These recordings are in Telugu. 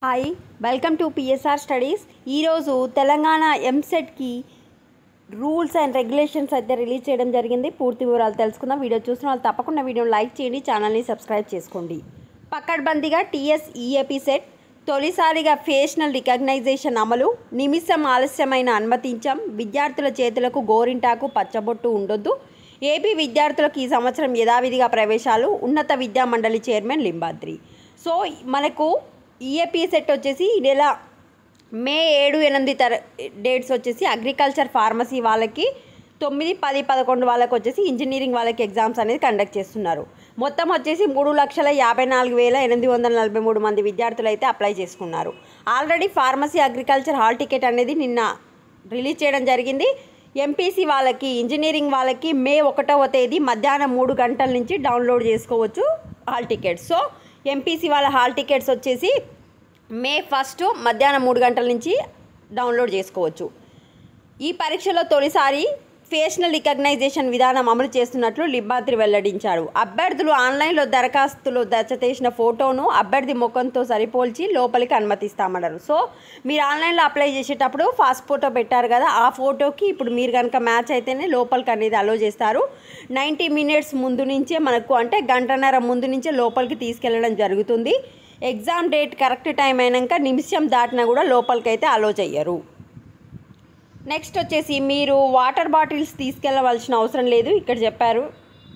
hi welcome to PSR studies ఈరోజు తెలంగాణ ఎంసెట్కి రూల్స్ అండ్ రెగ్యులేషన్స్ అయితే రిలీజ్ చేయడం జరిగింది పూర్తి వివరాలు తెలుసుకుందాం వీడియో చూసిన వాళ్ళు తప్పకుండా వీడియోని లైక్ చేయండి ఛానల్ని సబ్స్క్రైబ్ చేసుకోండి పక్కడ్బందీగా టీఎస్ ఈఏపీ సెట్ తొలిసారిగా ఫేషనల్ రికగ్నైజేషన్ అమలు నిమిషం ఆలస్యమైన అనుమతించాం విద్యార్థుల చేతులకు గోరింటాకు పచ్చబొట్టు ఉండొద్దు ఏపీ విద్యార్థులకు ఈ సంవత్సరం యథావిధిగా ప్రవేశాలు ఉన్నత విద్యా మండలి చైర్మన్ లింబాద్రి సో మనకు ఈఏపీ సెట్ వచ్చేసి ఈ నెల మే ఏడు ఎనిమిది తర డేట్స్ వచ్చేసి అగ్రికల్చర్ ఫార్మసీ వాళ్ళకి తొమ్మిది పది పదకొండు వాళ్ళకి వచ్చేసి ఇంజనీరింగ్ వాళ్ళకి ఎగ్జామ్స్ అనేది కండక్ట్ చేస్తున్నారు మొత్తం వచ్చేసి మూడు లక్షల యాభై నాలుగు వేల ఎనిమిది వందల నలభై మూడు మంది విద్యార్థులు అయితే అప్లై చేసుకున్నారు already pharmacy agriculture hall ticket అనేది నిన్న రిలీజ్ చేయడం జరిగింది ఎంపీసీ వాళ్ళకి ఇంజనీరింగ్ వాళ్ళకి మే ఒకటవ తేదీ మధ్యాహ్నం మూడు గంటల నుంచి డౌన్లోడ్ చేసుకోవచ్చు హాల్ టికెట్స్ సో ఎంపీసీ వాళ్ళ హాల్ టికెట్స్ వచ్చేసి మే ఫస్ట్ మధ్యాహ్నం మూడు గంటల నుంచి డౌన్లోడ్ చేసుకోవచ్చు ఈ పరీక్షలో తొలిసారి ఫేషనల్ రికగ్నైజేషన్ విధానం అమలు చేస్తున్నట్లు లిబ్బాద్రి వెల్లడించారు అభ్యర్థులు ఆన్లైన్లో దరఖాస్తులో దచ్చతేసిన ఫోటోను అభ్యర్థి ముఖంతో సరిపోల్చి లోపలికి అనుమతిస్తామన్నారు సో మీరు ఆన్లైన్లో అప్లై చేసేటప్పుడు ఫాస్ట్ ఫోటో పెట్టారు కదా ఆ ఫోటోకి ఇప్పుడు మీరు కనుక మ్యాచ్ అయితేనే లోపలికి అనేది అలో చేస్తారు నైంటీ మినిట్స్ ముందు నుంచే మనకు అంటే గంటన్నర ముందు నుంచే లోపలికి తీసుకెళ్ళడం జరుగుతుంది ఎగ్జామ్ డేట్ కరెక్ట్ టైం అయినాక నిమిషం దాటినా కూడా లోపలికి అయితే అలో చెయ్యరు నెక్స్ట్ వచ్చేసి మీరు వాటర్ బాటిల్స్ తీసుకెళ్ళవలసిన అవసరం లేదు ఇక్కడ చెప్పారు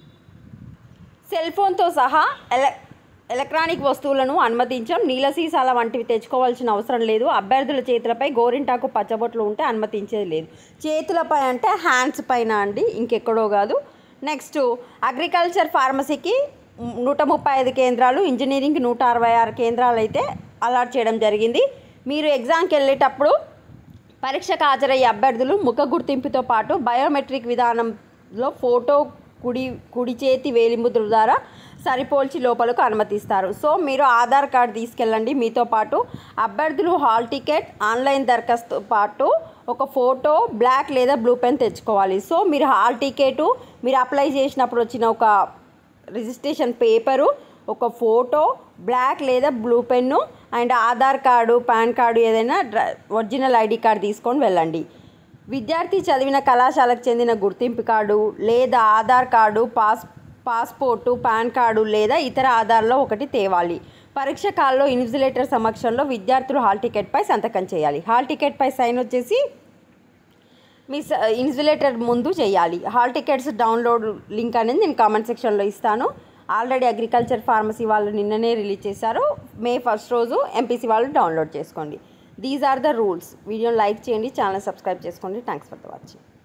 సెల్ ఫోన్తో సహా ఎల ఎలక్ట్రానిక్ వస్తువులను అనుమతించాం నీళ్ళ సీసాల వంటివి తెచ్చుకోవాల్సిన అవసరం లేదు అభ్యర్థుల చేతులపై గోరింటాకు పచ్చబొట్లు ఉంటే అనుమతించేది లేదు చేతులపై అంటే హ్యాండ్స్ పైన అండి ఇంకెక్కడో కాదు నెక్స్ట్ అగ్రికల్చర్ ఫార్మసీకి నూట ముప్పై ఐదు కేంద్రాలు ఇంజనీరింగ్కి నూట అరవై ఆరు కేంద్రాలు అయితే అలాట్ చేయడం జరిగింది మీరు ఎగ్జామ్కి వెళ్ళేటప్పుడు పరీక్షకు హాజరయ్యే అభ్యర్థులు ముఖ గుర్తింపుతో పాటు బయోమెట్రిక్ విధానంలో ఫోటో కుడి కుడి చేతి వేలిముద్ర ద్వారా సరిపోల్చి లోపలకు అనుమతిస్తారు సో మీరు ఆధార్ కార్డు తీసుకెళ్ళండి మీతో పాటు అభ్యర్థులు హాల్ టికెట్ ఆన్లైన్ దరఖాస్తు పాటు ఒక ఫోటో బ్లాక్ లేదా బ్లూ పెన్ తెచ్చుకోవాలి సో మీరు హాల్ టికెట్ మీరు అప్లై చేసినప్పుడు వచ్చిన ఒక రిజిస్ట్రేషన్ పేపరు ఒక ఫోటో బ్లాక్ లేదా blue pen and Aadhaar card PAN card ఏదైనా ఒరిజినల్ ఐడి కార్డు తీసుకొని వెళ్ళండి విద్యార్థి చదివిన కళాశాలకు చెందిన గుర్తింపు కార్డు లేదా Aadhaar card pass passport PAN card లేదా ఇతర ఆధార్లో ఒకటి తేవాలి పరీక్ష కాల్లో ఇన్విజిలేటర్ సమక్షంలో విద్యార్థులు హాల్ టికెట్పై సంతకం చేయాలి హాల్ టికెట్పై సైన్ వచ్చేసి మీ ఇన్సులేటర్ ముందు చేయాలి హాల్ టికెట్స్ డౌన్లోడ్ లింక్ అనేది నేను కామెంట్ సెక్షన్లో ఇస్తాను ఆల్రెడీ అగ్రికల్చర్ ఫార్మసీ వాళ్ళు నిన్ననే రిలీజ్ చేశారు మే ఫస్ట్ రోజు ఎంపీసీ వాళ్ళు డౌన్లోడ్ చేసుకోండి దీస్ ఆర్ ద రూల్స్ వీడియోని లైక్ చేయండి ఛానల్ సబ్స్క్రైబ్ చేసుకోండి థ్యాంక్స్ ఫర్ ద వాచింగ్